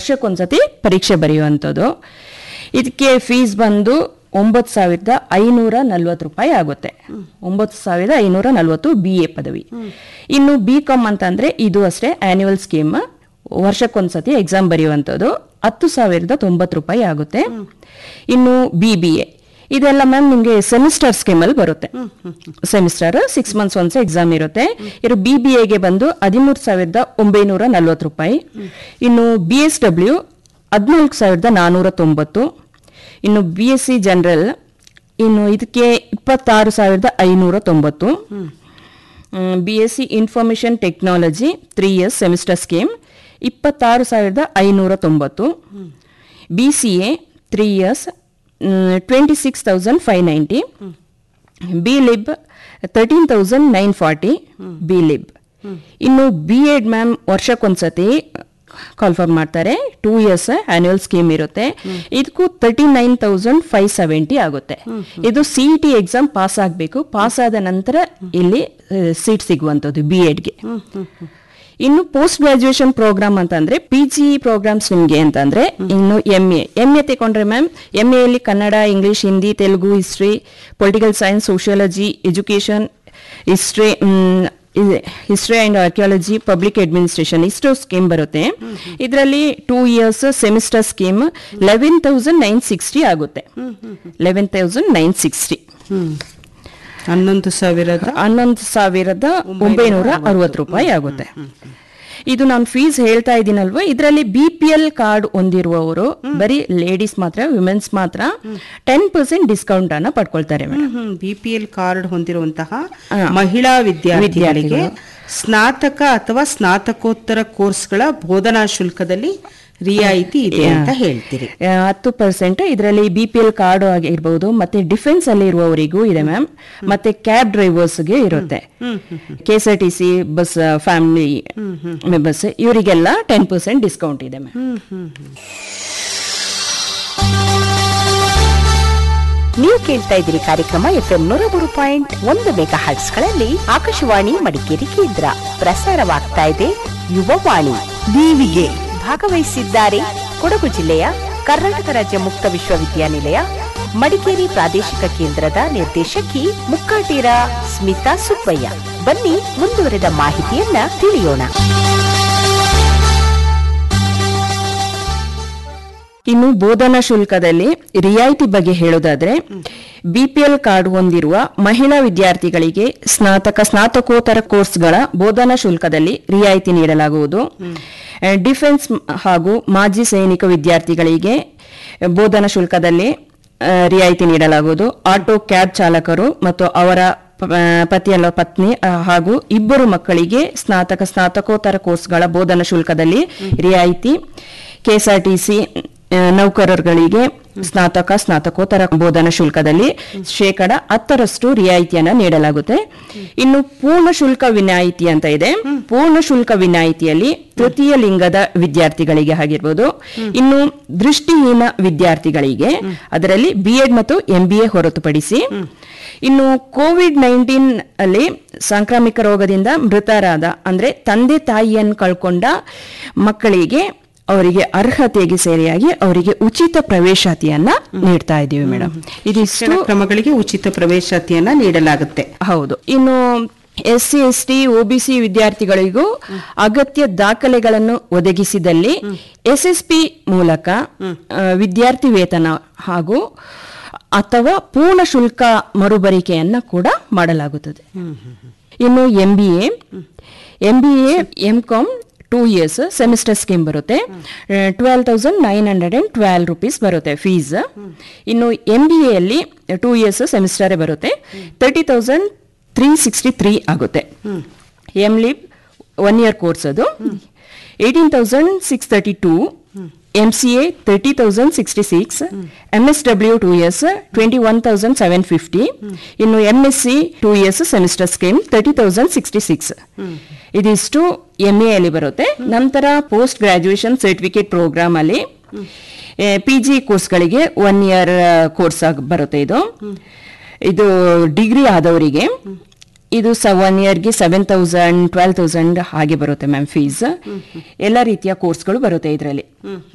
ವರ್ಷಕ್ಕೊಂದ್ಸತಿ ಪರೀಕ್ಷೆ ಬರೆಯುವಂಥದ್ದು ಇದಕ್ಕೆ ಫೀಸ್ ಬಂದು ಒಂಬತ್ತು ಸಾವಿರದ ಐನೂರ ನಲ್ವತ್ತು ರೂಪಾಯಿ ಆಗುತ್ತೆ ಒಂಬತ್ತು ಸಾವಿರದ ಐನೂರ ನಲ್ವತ್ತು ಬಿ ಎ ಪದವಿ ಇನ್ನು ಬಿ ಕಾಮ್ ಅಂತಂದ್ರೆ ಇದು ಅಷ್ಟೇ ಆನ್ಯುವಲ್ ಸ್ಕೀಮ್ ವರ್ಷಕ್ಕೊಂದ್ಸತಿ ಎಕ್ಸಾಮ್ ಬರೆಯುವಂಥದ್ದು ಹತ್ತು ಸಾವಿರದ ತೊಂಬತ್ತು ರೂಪಾಯಿ ಆಗುತ್ತೆ ಇನ್ನು ಬಿ ಬಿ ಎ ಇದೆಲ್ಲ ಮ್ಯಾಮ್ ನಿಮಗೆ ಸೆಮಿಸ್ಟರ್ ಸ್ಕೀಮಲ್ಲಿ ಬರುತ್ತೆ semester six months once exam ಇರುತ್ತೆ ಇನ್ನು ಬಿ ಬಿ ಎಗೆ ಬಂದು ಹದಿಮೂರು ಸಾವಿರದ ಒಂಬೈನೂರ ನಲ್ವತ್ತು ರೂಪಾಯಿ ಇನ್ನು ಬಿ ಎಸ್ ಡಬ್ಲ್ಯೂ ಹದಿನಾಲ್ಕು ಸಾವಿರದ ನಾನ್ನೂರ ತೊಂಬತ್ತು ಇನ್ನು ಬಿ ಎಸ್ ಸಿ ಜನರಲ್ ಇನ್ನು ಇದಕ್ಕೆ ಇಪ್ಪತ್ತಾರು ಸಾವಿರದ ಐನೂರ ತೊಂಬತ್ತು B S C information technology three years semester scheme ಇಪ್ಪತ್ತಾರು ಸಾವಿರದ ಐನೂರ ತೊಂಬತ್ತು B C A three years twenty six thousand five ninety B lib thirteen thousand nine forty B lib ಇನ್ನು ಬಿ ಎಡ್ ಮ್ಯಾಮ್ ವರ್ಷಕ್ಕೊಂದ್ಸತಿ ಕಾಲ್ಫರ್ ಮಾಡ್ತಾರೆ ಟೂ ಇಯರ್ಸ್ ಆನ್ಯುವಲ್ ಸ್ಕೀಮ್ ಇರುತ್ತೆ ಇದಕ್ಕೂ thirty nine thousand five seventy ಆಗುತ್ತೆ ಇದು ಸಿ ಟಿ ಎಕ್ಸಾಮ್ ಪಾಸ್ ಆಗಬೇಕು pass ಆದ ನಂತರ ಇಲ್ಲಿ ಸೀಟ್ ಸಿಗುವಂಥದ್ದು ಬಿ ಎಡ್ಗೆ ಇನ್ನು ಪೋಸ್ಟ್ ಗ್ರಾಜುಯೇಷನ್ ಪ್ರೋಗ್ರಾಮ್ ಅಂತಂದ್ರೆ ಪಿ ಜಿ ಪ್ರೋಗ್ರಾಮ್ಸ್ ನಿಮಗೆ ಅಂತಂದ್ರೆ ಇನ್ನು ಎಂ ಎ ಎಂ ಎ ತಗೊಂಡ್ರೆ ಮ್ಯಾಮ್ ಎಂ ಎಲ್ಲಿ Kannada English Hindi Telugu history political science sociology education history history and archaeology public administration ಇಷ್ಟು ಸ್ಕೀಮ್ ಬರುತ್ತೆ ಇದರಲ್ಲಿ two years semester scheme eleven thousand nine sixty ಆಗುತ್ತೆ eleven thousand nine sixty hmm ಹನ್ನೊಂದು ಸಾವಿರದ ಹನ್ನೊಂದು ಸಾವಿರದ ಒಂಬೈನೂರ ಅರವತ್ತು ರೂಪಾಯಿ ಆಗುತ್ತೆ ಇದು ನಾನು ಫೀಸ್ ಹೇಳ್ತಾ ಇದ್ದೀನಲ್ವ ಇದರಲ್ಲಿ ಬಿ ಪಿ ಎಲ್ ಕಾರ್ಡ್ ಹೊಂದಿರುವವರು ಬರೀ ಲೇಡೀಸ್ ಮಾತ್ರ ವಿಮೆನ್ಸ್ ಮಾತ್ರ ಟೆನ್ ಪರ್ಸೆಂಟ್ ಡಿಸ್ಕೌಂಟ್ ಅನ್ನ ಪಡ್ಕೊಳ್ತಾರೆ madam B P L card ಹೊಂದಿರುವಂತಹ ಮಹಿಳಾ ವಿದ್ಯಾರ್ಥಿಗಳಿಗೆ ಸ್ನಾತಕ ಅಥವಾ ಸ್ನಾತಕೋತ್ತರ ಕೋರ್ಸ್ಗಳ ಬೋಧನಾ ಶುಲ್ಕದಲ್ಲಿ ರಿಯಾಯಿತಿ ಇದೆ ಅಂತ ಹೇಳ್ತೀರಿ ಆ, ಹತ್ತು ಪರ್ಸೆಂಟ್ ಇದರಲ್ಲಿ ಬಿ ಪಿ ಎಲ್ ಕಾರ್ಡ್ ಆಗಿರ್ಬೋದು ಮತ್ತೆ ಡಿಫೆನ್ಸ್ ಅಲ್ಲಿ ಇರುವವರಿಗೂ ಇದೆ ಮ್ಯಾಮ್ ಮತ್ತೆ ಕ್ಯಾಬ್ ಡ್ರೈವರ್ಸ್ಗೆ ಇರುತ್ತೆ K S R T C bus family members ಇವರಿಗೆಲ್ಲ ಟೆನ್ ಪರ್ಸೆಂಟ್ ಡಿಸ್ಕೌಂಟ್ ಇದೆ ಮ್ಯಾಮ್ ನೀವು ಕೇಳ್ತಾ ಇದ್ದೀರಿ ಕಾರ್ಯಕ್ರಮ ಎಫ್ಎಂ ನೂರ ಮೂರು ಪಾಯಿಂಟ್ ಒಂದು ಮೆಗಾ ಹರ್ಟ್ಸ್ ಗಳಲ್ಲಿ ಆಕಾಶವಾಣಿ ಮಡಿಕೇರಿ ಕೇಂದ್ರ ಪ್ರಸಾರವಾಗ್ತಾ ಇದೆ ಯುವವಾಣಿ ದೀವಿಗೆ ಭಾಗವಹಿಸಿದ್ದಾರೆ ಕೊಡಗು ಜಿಲ್ಲೆಯ ಕರ್ನಾಟಕ ರಾಜ್ಯ ಮುಕ್ತ ವಿಶ್ವವಿದ್ಯಾನಿಲಯ ಮಡಿಕೇರಿ ಪ್ರಾದೇಶಿಕ ಕೇಂದ್ರದ ನಿರ್ದೇಶಕಿ ಮುಕ್ಕಾಟೀರ ಸ್ಮಿತಾ ಸುಬ್ಬಯ್ಯ ಬನ್ನಿ ಮುಂದುವರೆದ ಮಾಹಿತಿಯನ್ನ ತಿಳಿಯೋಣ ಇನ್ನು ಬೋಧನಾ ಶುಲ್ಕದಲ್ಲಿ ರಿಯಾಯಿತಿ ಬಗ್ಗೆ ಹೇಳೋದಾದ್ರೆ ಬಿಪಿಎಲ್ ಕಾರ್ಡ್ ಹೊಂದಿರುವ ಮಹಿಳಾ ವಿದ್ಯಾರ್ಥಿಗಳಿಗೆ ಸ್ನಾತಕ ಸ್ನಾತಕೋತ್ತರ ಕೋರ್ಸ್ಗಳ ಬೋಧನಾ ಶುಲ್ಕದಲ್ಲಿ ರಿಯಾಯಿತಿ ನೀಡಲಾಗುವುದು ಆ, ಡಿಫೆನ್ಸ್ ಹಾಗೂ ಮಾಜಿ ಸೈನಿಕ ವಿದ್ಯಾರ್ಥಿಗಳಿಗೆ ಬೋಧನಾ ಶುಲ್ಕದಲ್ಲಿ ಆ, ರಿಯಾಯಿತಿ ನೀಡಲಾಗುವುದು ಆಟೋ ಕ್ಯಾಬ್ ಚಾಲಕರು ಮತ್ತು ಅವರ ಪ- ಆ, ಪತಿಯಲ್ಲ ಪತ್ನಿ ಆ, ಹಾಗೂ ಇಬ್ಬರು ಮಕ್ಕಳಿಗೆ ಸ್ನಾತಕ ಸ್ನಾತಕೋತ್ತರ ಕೋರ್ಸ್ಗಳ ಬೋಧನಾ ಶುಲ್ಕದಲ್ಲಿ ರಿಯಾಯಿತಿ ಕೆಎಸ್ಆರ್ಟಿಸಿ ನೌಕರರುಗಳಿಗೆ ಸ್ನಾತಕ ಸ್ನಾತಕೋತ್ತರ ಬೋಧನಾ ಶುಲ್ಕದಲ್ಲಿ ಶೇಕಡ ಹತ್ತರಷ್ಟು ರಿಯಾಯಿತಿಯನ್ನ ನೀಡಲಾಗುತ್ತೆ ಇನ್ನು ಪೂರ್ಣ ಶುಲ್ಕ ವಿನಾಯಿತಿ ಅಂತ ಇದೆ ಪೂರ್ಣ ಶುಲ್ಕ ವಿನಾಯಿತಿಯಲ್ಲಿ ತೃತೀಯ ಲಿಂಗದ ವಿದ್ಯಾರ್ಥಿಗಳಿಗೆ ಆಗಿರ್ಬೋದು ಇನ್ನು ದೃಷ್ಟಿಹೀನ ವಿದ್ಯಾರ್ಥಿಗಳಿಗೆ ಅದರಲ್ಲಿ ಬಿ ಎಡ್ ಮತ್ತು ಎಂ ಬಿ ಎ ಹೊರತುಪಡಿಸಿ ಇನ್ನು ಕೋವಿಡ್ ನೈನ್ಟೀನ್ ಅಲ್ಲಿ ಸಾಂಕ್ರಾಮಿಕ ರೋಗದಿಂದ ಮೃತರಾದ ಅಂದ್ರೆ ತಂದೆ ತಾಯಿಯನ್ನು ಕಳ್ಕೊಂಡ ಮಕ್ಕಳಿಗೆ ಅವರಿಗೆ ಅರ್ಹತೆಗೆ ಸೇರಿಯಾಗಿ ಅವರಿಗೆ ಉಚಿತ ಪ್ರವೇಶಾತಿಯನ್ನ ನೀಡ್ತಾ ಇದ್ದೀವಿ ಮೇಡಮ್ ಇದಿಷ್ಟು ಶಿಕ್ಷಣ ಕ್ರಮಗಳಿಗೆ ಉಚಿತ ಪ್ರವೇಶಾತಿಯನ್ನ ನೀಡಲಾಗುತ್ತೆ ಹೌದು ಇನ್ನು S C S T OBC ವಿದ್ಯಾರ್ಥಿಗಳಿಗೂ ಅಗತ್ಯ ದಾಖಲೆಗಳನ್ನು ಒದಗಿಸಿದಲ್ಲಿ ಎಸ್ ಎಸ್ ಪಿ ಮೂಲಕ ಆ, ವಿದ್ಯಾರ್ಥಿ ವೇತನ ಹಾಗೂ ಅಥವಾ ಪೂರ್ಣ ಶುಲ್ಕ ಮರುಬರಿಕೆಯನ್ನ ಕೂಡ ಮಾಡಲಾಗುತ್ತದೆ ಇನ್ನು M B A M B A M com two years semester scheme ಬರುತ್ತೆ twelve thousand nine hundred and twelve rupees ಬರುತ್ತೆ ಫೀಸ್ ಇನ್ನು ಎಂ ಬಿ ಎಲ್ಲಿ ಟೂ ಇಯರ್ಸ್ ಸೆಮಿಸ್ಟರೇ ಬರುತ್ತೆ thirty thousand three sixty three ಆಗುತ್ತೆ M lib one year course ಅದು eighteen thousand six thirty two M C A thirty thousand sixty six M S W two years twenty one thousand seven fifty ಇನ್ನು M S C two years semester scheme thirty thousand sixty six ಇದಿಷ್ಟು M A ಅಲ್ಲಿ ಬರುತ್ತೆ ನಂತರ post graduation certificate program ಅಲ್ಲಿ P G ಕೋರ್ಸ್ಗಳಿಗೆ one year course ಆಗಿ ಬರುತ್ತೆ ಇದು ಇದು ಡಿಗ್ರಿ ಆದವರಿಗೆ ಇದು ಸ ಒನ್ ಇಯರ್ಗೆ ಸೆವೆನ್ ತೌಸಂಡ್ ಟ್ವೆಲ್ ತೌಸಂಡ್ ಹಾಗೆ ಬರುತ್ತೆ ಮ್ಯಾಮ್ ಫೀಸ್ ಎಲ್ಲ ರೀತಿಯ ಕೋರ್ಸ್ಗಳು ಬರುತ್ತೆ ಇದರಲ್ಲಿ